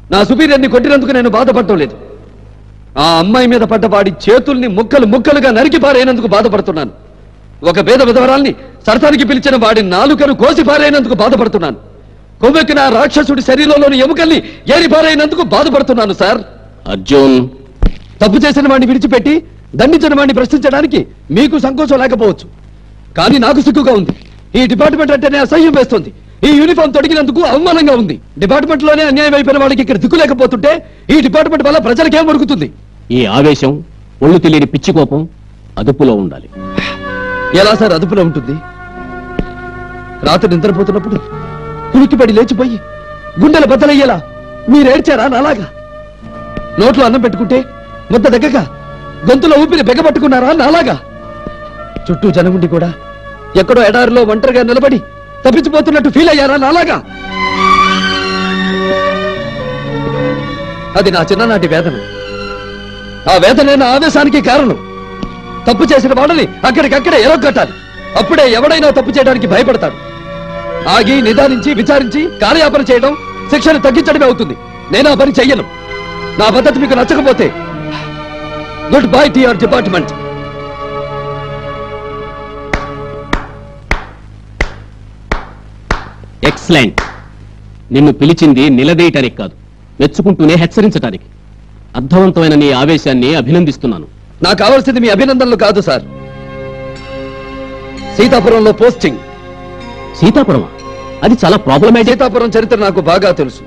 నా సుపీరియర్ని కొట్టినందుకు నేను బాధపడటం లేదు ఆ అమ్మాయి మీద పడ్డ వాడి చేతుల్ని ముక్కలు ముక్కలుగా నరికి పారైనందుకు బాధపడుతున్నాను ఒక పేద విధవరాల్ని సరసానికి పిలిచిన వాడి నాలుకను కోసి పారైనందుకు బాధపడుతున్నాను కొవ్వెక్కిన ఆ రాక్షసుడి శరీరంలోని ఎముకల్ని ఏరి పారైనందుకు బాధపడుతున్నాను సార్ అర్జున్ తప్పు చేసిన వాడిని విడిచిపెట్టి దండించిన వాడిని ప్రశ్నించడానికి మీకు సంకోచం లేకపోవచ్చు కానీ నాకు సిగ్గుగా ఉంది ఈ డిపార్ట్మెంట్ అంటేనే అసహ్యం వేస్తుంది ఈ యూనిఫామ్ తొడిగినందుకు అవమానంగా ఉంది డిపార్ట్మెంట్ లోనే అన్యాయం అయిపోయిన వాళ్ళకి ఇక్కడ దిక్కు లేకపోతుంటే ఈ డిపార్ట్మెంట్ వల్ల ప్రజలకేం వరుగుతుంది ఈ ఆవేశం ఒళ్ళు తెలియని పిచ్చి కోపం అదుపులో ఉండాలి ఎలా సార్ అదుపులో ఉంటుంది రాత్రి నిద్రపోతున్నప్పుడు కులికిపడి లేచిపోయి గుండెలు బద్దలయ్యేలా మీరేడ్చారా నాలాగా నోట్లో అన్నం పెట్టుకుంటే ముద్ద దగ్గగా గొంతులో ఊపిరి బెగబట్టుకున్నారా నాలాగా చుట్టూ జనగుండి కూడా ఎక్కడో ఎడారిలో ఒంటరిగా నిలబడి తప్పించిపోతున్నట్టు ఫీల్ అయ్యారా నాలాగా అది నా చిన్ననాటి వేదన ఆ వేదనే నా ఆవేశానికి కారణం తప్పు చేసిన వాడని అక్కడికక్కడే ఎరగొట్టాలి అప్పుడే ఎవడైనా తప్పు చేయడానికి భయపడతాడు ఆగి నిదానించి విచారించి కార్యాపన చేయడం శిక్షను తగ్గించడమే అవుతుంది నేను ఆ పని చెయ్యను నా పద్ధతి మీకు నచ్చకపోతే goodbye to your department excellent నిన్ను పిలిచింది నిలదీయటానికి కాదు మెచ్చుకుంటూనే హెచ్చరించటానికి అర్థవంతమైన నీ ఆవేశాన్ని అభినందిస్తున్నాను నాకు కావాల్సింది మీ అభినందనలు కాదు సార్ సీతాపురంలో పోస్టింగ్ సీతాపురమా అది చాలా ప్రాబ్లమేటిక్ సీతాపురం చరిత్ర నాకు బాగా తెలుసు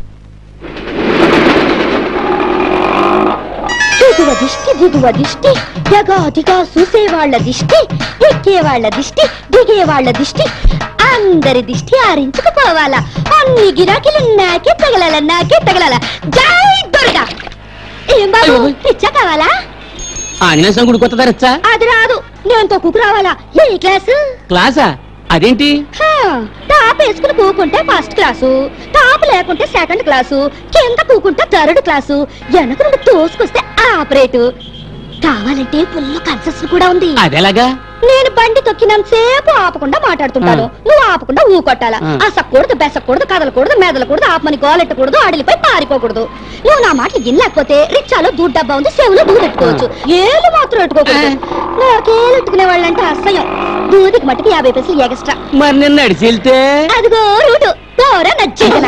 దిగువ దిష్టి దిగువ దిష్టి యగాదిగా చూసే వాళ్ళ దిష్టి ఎక్కే వాళ్ళ దిష్టి దిగే వాళ్ళ దిష్టి అందరి దిష్టి ఆరించుకుపోవాలా అన్ని గిరాకీలు నాకే తగలాల నాకే తగలాల జై దుర్గా ఏం బాబు పిచ్చ కావాలా ఆంజనేయ సంగుడు కొత్త ధరచ్చా అది రాదు నేను తొక్కుకు రావాలా ఏ క్లాసు క్లాసా అదేంటి హా, టాప్ వేసుకుని కూకుంటే ఫస్ట్ క్లాసు టాప్ లేకుంటే సెకండ్ క్లాసు కింద కూకుంటే థర్డ్ క్లాసు వెనక నుండి తోసుకొస్తే ఆపరేటు కావాలంటే ఫుల్ కన్సెషన్ కూడా ఉంది అదెలాగా నేను బండి తొక్కినంతసేపు ఆపకుండా మాట్లాడుతుంటాను ఆ. నువ్వు ఆపకుండా ఊకొట్టాలా ఆ. అసక్కూడదు బెసక్కూడదు కదలకూడదు మెదలకూడదు ఆపమని గోలెట్టకూడదు అడిలిపై పారిపోకూడదు నువ్వు నా మాటలు గిన్నెలేకపోతే రిక్షాలో దూడ్ డబ్బా ఉంది చెవులో దూదెట్టుకోవచ్చు ఏళ్ళు మాత్రం పెట్టుకోకూడదు నాకేళ్ళు ఎట్టుకునే వాళ్ళంటే అసహ్యం దూదికి మట్టుకు యాభై పైసలు ఎగస్ట్రా మరి నిన్న నడిచి వెళ్తే అదిగో రూటు దూర నచ్చేదన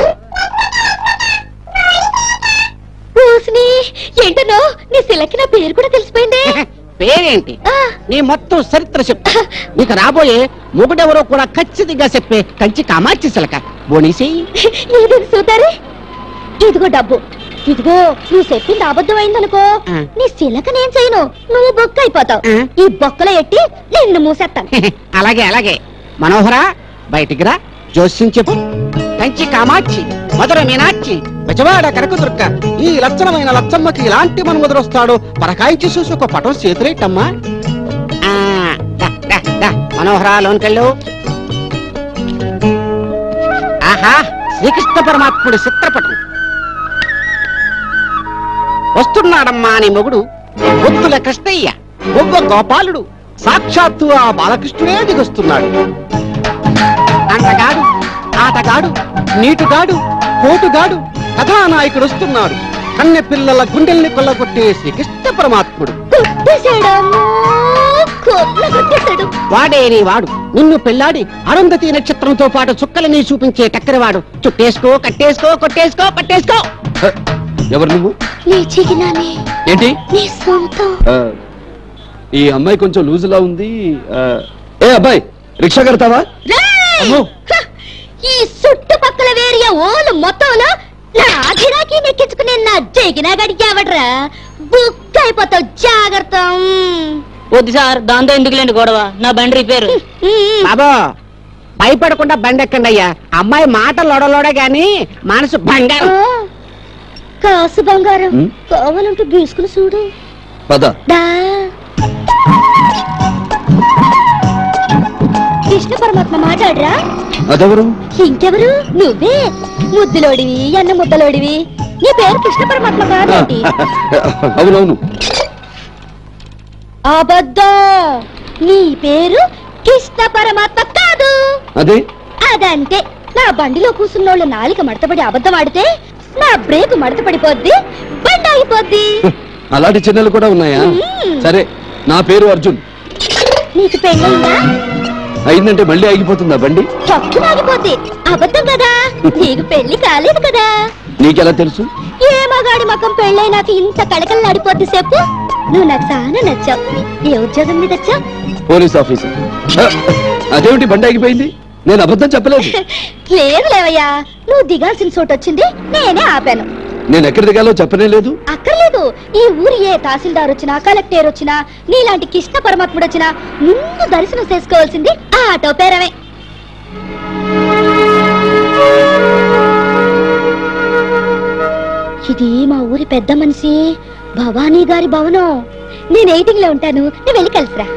పూసిని ఏంటనో నీ సిలకి నా పేరు కూడా తెలిసిపోయింది పేరేంటి ఆ, నీ మొత్తం చరిత్ర చెప్పు నీకు రాబోయే మొగుడెవరో కూడా ఖచ్చితంగా చెప్పే కంచి కామాచి సిలక బోనీసి ఏదో చూతారే ఇదిగో డబ్బు ఇదిగో నువ్వు చెప్పింది అబద్ధం అయిందనుకో ఆ. నీ సిలక నేను చేయను నువ్వు బొక్క అయిపోతావు ఆ. ఈ బొక్కలో ఎట్టి నిన్ను మూసేస్తాను అలాగే అలాగే మనోహరా బయటికి రా జోస్యం చెప్పు కంచి కామాచి మధుర మీనాచి బెజవాడ కనకదుర్గ ఈ లక్షణమైన లచ్చమ్మకి ఇలాంటి మనుమదురొస్తాడో పరకాయించి చూసి ఒక పటం చేతులేటమ్మా ఆ, దా, దా, దా, మనోహరా లోన్కెళ్ళు ఆహా శ్రీకృష్ణ పరమాత్ముడి చిత్రపటం వస్తున్నాడమ్మా నీ మొగుడు ఒత్తుల కృష్ణయ్య బొవ్వ గోపాలుడు సాక్షాత్తు ఆ బాలకృష్ణుడే దిగొస్తున్నాడు అంటగాడు ఆటగాడు నీటుగాడు పోటుగాడు కథానాయకుడు వస్తున్నాడు కన్నె పిల్లల గుండెల్ని కొల్లగొట్టే శ్రీకృష్ణ పరమాత్ముడు కొట్టేశాడమ్మో కొట్ల కొట్టేశాడు వాడే నీ వాడు నిన్ను పెళ్ళాడి అరుంధతి నక్షత్రంతో పాటు చుక్కలని చూపించే టక్కరివాడు చుట్టేసుకో కట్టేసుకో కొట్టేసుకో పట్టేసుకో హ, ఎవరు నువ్వు నీ చిగినానే ఏంటి నీ సొంతం ఆ, ఈ అమ్మాయి కొంచెం లూజులా ఉంది ఆ, ఏ అబ్బాయి రిక్షా కడతావా రేయ్! అమ్మో! హ! ఈ చుట్టుపక్కల వేరియా ఓలు మొత్తంలో నా గిరాకీ నెక్కించుకునే నా జగినా గడిగావడ్రా బుక్ అయిపోతావు జాగ్రత్త వద్దు సార్ దాంతో ఎందుకులేండి గొడవ నా బండి రిపేరు ఉమ్. బాబా భయపడకుండా బండి ఎక్కండి అయ్యా అమ్మాయి మాట లోడలోడే గాని మనసు ఆ, బంగారం కాసు బంగారం ఉమ్. కావాలంటే గీసుకుని చూడు పద దా కృష్ణ పరమాత్మ మాట్లాడరా అదెవరు ఇంకెవరు నువ్వే ముద్దులోడివి అన్న ముద్దలోడివి నీ పేరు కృష్ణ పరమాత్మ కాదేంటి అవునవును అబద్ధం నీ పేరు కృష్ణ పరమాత్మ కాదు అదే అదంతే నా బండిలో కూర్చున్నోళ్ళు నాలిక మడతపడి అబద్ధం ఆడితే నా బ్రేక్ మడత పడిపోద్ది బండి ఆగిపోద్ది అలాంటి చిన్నలు కూడా ఉన్నాయా మ్మ్. సరే నా పేరు అర్జున్ నీకు పెళ్ళయిందా అయిందంటే మళ్ళీ ఆగిపోతుందా బండి చక్కు ఆగిపోద్ది అబద్ధం కదా నీకు పెళ్లి కాలేదు కదా నీకెలా తెలుసు ఏ మగాడి మకం పెళ్ళై నాకు ఇంత కళకళ నడిపోద్ది చెప్పు నువ్వు నాకు చాలా నచ్చావు ఏ ఉద్యోగం మీద వచ్చావు పోలీస్ ఆఫీసర్ ఆ, అదేమిటి బండి ఆగిపోయింది నేను అబద్ధం చెప్పలేదు లేదు లేవయ్యా నువ్వు దిగాల్సిన చోటు వచ్చింది నేనే ఆపాను నేను ఎక్కడ దిగాలో చెప్పనే లేదు అక్కర్లేదు ఈ ఊరి ఏ తహసీల్దార్ వచ్చినా కలెక్టర్ వచ్చినా నీలాంటి కృష్ణ పరమాత్ముడు వచ్చినా ముందు దర్శనం చేసుకోవాల్సింది ఆ ఆటో పేరమే ఇది మా ఊరి పెద్ద మనిషి భవానీ గారి భవనం నేను ఎయిటింగ్ లో ఉంటాను నువ్వు వెళ్ళి కలిసిరా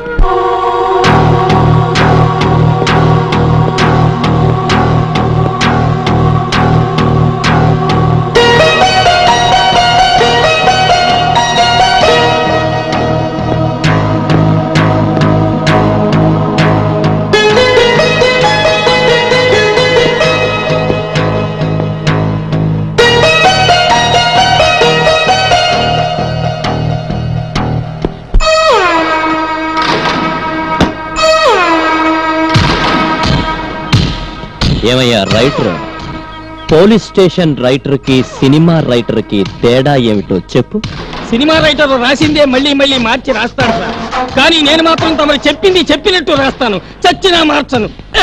ఏమయ్యా రైటర్ పోలీస్ స్టేషన్ రైటర్ కి సినిమా రైటర్ కి తేడా ఏమిటో చెప్పు సినిమా రైటర్ రాసిందే మళ్ళీ మళ్ళీ మార్చి రాస్తాడు సార్ కానీ నేను మాత్రం తమరు చెప్పింది చెప్పినట్టు రాస్తాను చచ్చినా మార్చను ఏ!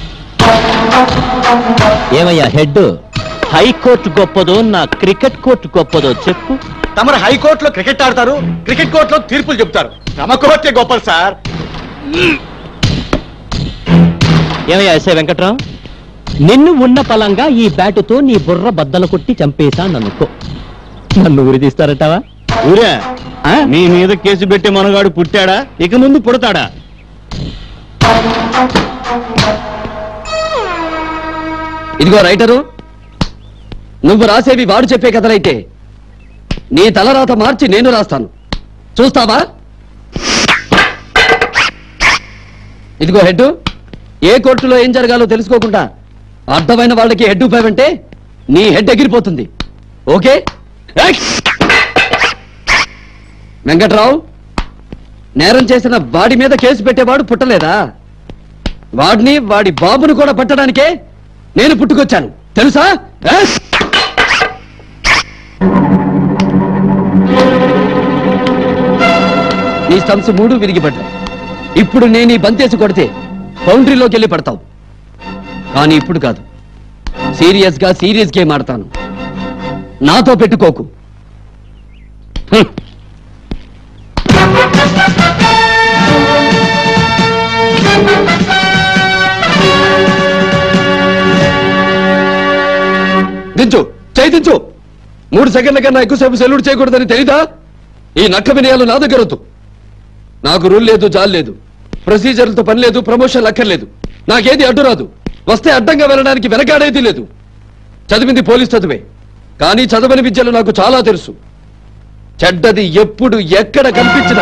ఏమయ్యా హెడ్ హైకోర్టు గొప్పదో నా క్రికెట్ కోర్టు గొప్పదో చెప్పు తమరు హైకోర్టులో క్రికెట్ ఆడతారు క్రికెట్ కోర్టులో తీర్పులు చెప్తారు తమ కోర్టే గొప్పది సార్ ఏమయ్యా ఎస్ఐ వెంకట్రావు నిన్ను ఉన్న పలంగా ఈ బ్యాటుతో నీ బుర్ర బద్దలు కొట్టి చంపేశాననుకో నన్ను ఉరి తీస్తారటవా ఊరే నీ మీద కేసు పెట్టి మనగాడు పుట్టాడా ఇక ముందు పుడతాడా ఇదిగో రైటరు నువ్వు రాసేవి వాడు చెప్పే కథలైతే నీ తలరాత మార్చి నేను రాస్తాను చూస్తావా ఇదిగో హెడ్ ఏ కోర్టులో ఏం జరగాలో తెలుసుకోకుండా అర్థమైన వాళ్ళకి హెడ్ ఉపయోగంటే నీ హెడ్ ఎగిరిపోతుంది ఓకే ఏయ్! వెంకట్రావు నేరం చేసిన వాడి మీద కేసు పెట్టేవాడు పుట్టలేదా వాడిని వాడి బాబును కూడా పట్టడానికే నేను పుట్టుకొచ్చాను తెలుసా ఏ? నీ స్టంప్స్ మూడు విరిగిపడ్డాయి ఇప్పుడు నేను ఈ బంతేసి కొడితే బౌండరీలోకి వెళ్ళి పడతావు కానీ ఇప్పుడు కాదు సీరియస్ గా సీరియస్ గేమ్ ఆడతాను నాతో పెట్టుకోకు హ్మ్. దించు చేయి దించు మూడు సెకండ్ల కన్నా ఎక్కువసేపు సెల్యూట్ చేయకూడదని తెలీదా ఈ నక్క వినయాలు నా దగ్గర వద్దు నాకు రూల్ లేదు జాల్ లేదు ప్రొసీజర్లతో పని లేదు ప్రమోషన్ అక్కర్లేదు నాకేది అడ్డు రాదు వస్తే అడ్డంగా వెళ్ళడానికి వెనకాడేది లేదు చదివింది పోలీస్ చదివే కానీ చదవని విద్యలు నాకు చాలా తెలుసు చెడ్డది ఎప్పుడు ఎక్కడ కనిపించినా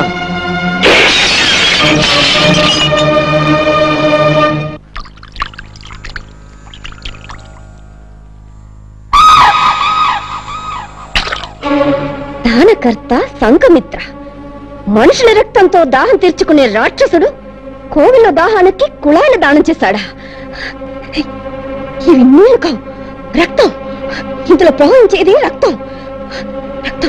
దానకర్త సంఘమిత్ర మనుషుల రక్తంతో దాహం తీర్చుకునే రాక్షసుడు కోవిల దాహానికి కుళాయిల దానం చేశాడా ఇవి నీళ్లు కావు రక్తం ఇందులో ప్రవహించేది రక్తం రక్తం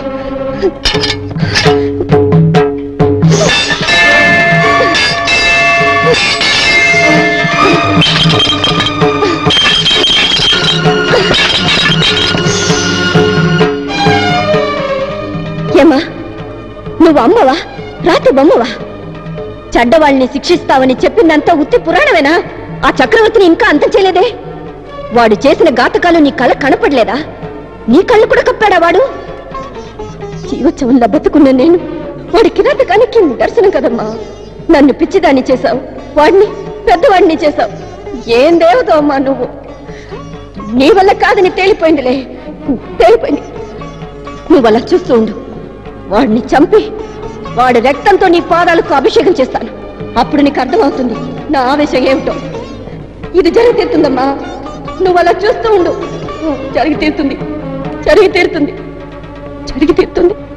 ఏమా నువ్వు అమ్మవా రాత్రి బొమ్మవా చెడ్డవాళ్ళని శిక్షిస్తావని చెప్పిందంతా ఉత్తి పురాణమేనా ఆ చక్రవర్తిని ఇంకా అంతం చేయలేదే వాడు చేసిన ఘాతకాలు నీ కళ్ళ కనపడలేదా నీ కళ్ళు కూడా కప్పాడా వాడు జీవోత్సవంలో బతుకున్న నేను వాడి కిరాతకానికి దర్శనం కదమ్మా నన్ను పిచ్చిదాన్ని చేశావు వాడిని పెద్దవాడిని చేశావు ఏం దేవతో అమ్మా నువ్వు నీ వల్ల కాదని తేలిపోయిందిలే తేలిపోయింది నువ్వు అలా చూస్తూ ఉండు వాడిని చంపి వాడి రక్తంతో నీ పాదాలకు అభిషేకం చేస్తాను అప్పుడు నీకు అర్థమవుతుంది నా ఆవేశం ఏమిటో ఇది జరిగి తీరుతుందమ్మా నువ్వు అలా చూస్తూ ఉండు జరిగి తీరుతుంది జరిగి తీరుతుంది జరిగి తీరుతుంది